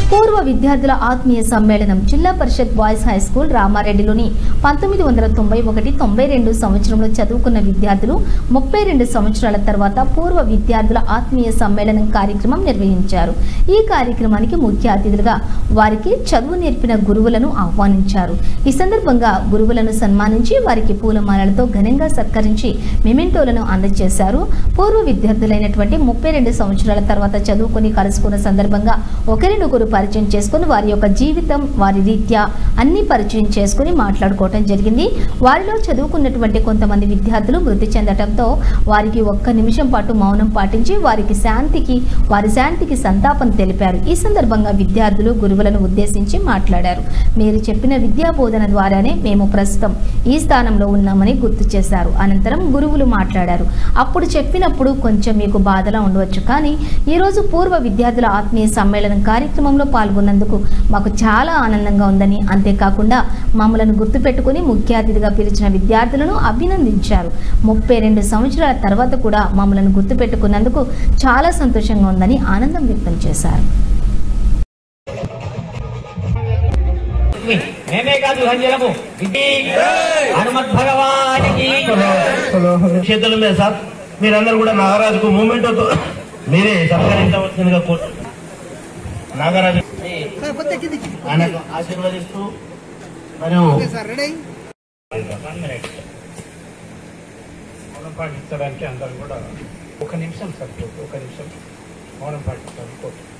పూర్వ విద్యార్థుల ఆత్మీయ సమ్మేళనం Zilla Parishad boys high school రామారెడ్డిలోని పంతొమ్మిది వందల తొంభై ఒకటి తొంభై రెండు సంవత్సరంలో చదువుకున్న విద్యార్థులు ముప్పై రెండు సంవత్సరాల తర్వాత పూర్వ విద్యార్థుల ఆత్మీయ సమ్మేళనం కార్యక్రమం నిర్వహించారు ఈ కార్యక్రమానికి ముఖ్య అతిథులుగా వారికి చదువు నేర్పిన గురువులను ఆహ్వానించారు ఈ సందర్భంగా గురువులను సన్మానించి వారికి పూలమాలలతో ఘనంగా సత్కరించి మెమెంటోలను అందజేశారు పూర్వ విద్యార్థులైనటువంటి ముప్పై రెండు సంవత్సరాల తర్వాత చదువుకొని కలుసుకున్న సందర్భంగా ఒకరినొకరు పరిచయం చేసుకుని వారి యొక్క జీవితం వారి రీత్యా అన్ని పరిచయం చేసుకుని మాట్లాడుకోవటం జరిగింది వారిలో చదువుకున్నటువంటి కొంతమంది విద్యార్థులు మృతి చెందటంతో వారికి ఒక్క నిమిషం పాటు మౌనం పాటించి వారికి శాంతికి వారి శాంతికి సంతాపం తెలిపారు ఈ సందర్భంగా విద్యార్థులు గురువులను ఉద్దేశించి మాట్లాడారు మీరు చెప్పిన విద్యా బోధన ద్వారానే మేము ప్రస్తుతం ఈ స్థానంలో ఉన్నామని గుర్తు చేశారు అనంతరం గురువులు మాట్లాడారు అప్పుడు చెప్పినప్పుడు కొంచెం మీకు బాధలా ఉండవచ్చు కానీ ఈరోజు పూర్వ విద్యార్థుల ఆత్మీయ సమ్మేళనం కార్యక్రమంలో పాల్గొన్నందుకు మాకు చాలా ఆనందంగా ఉందని అంతేకాకుండా మమ్మలను గుర్తుపెట్టుకుని ముఖ్య అతిథిగా పిలిచిన విద్యార్థులను అభినందించారు ముప్పై రెండు సంవత్సరాల తర్వాత కూడా మమ్మలను గుర్తుపెట్టుకున్నందుకు చాలా సంతోషంగా ఉందని ఆనందం వ్యక్తం చేశారు మేమే కాదు సంజలము ఇది హనుమత్ భగవానికి చేతుల మీద సార్ మీరందరూ కూడా నాగరాజుకు మూమెంట్ మీరే సత్కరించవలసిందిగా కోరు నాగరాజు ఆయనకు ఆశీర్వదిస్తూ మరియు మౌనం పాటించడానికి అందరూ కూడా ఒక నిమిషం సార్ ఒక నిమిషం మౌనం పాటించాలి కోరుతున్నాను.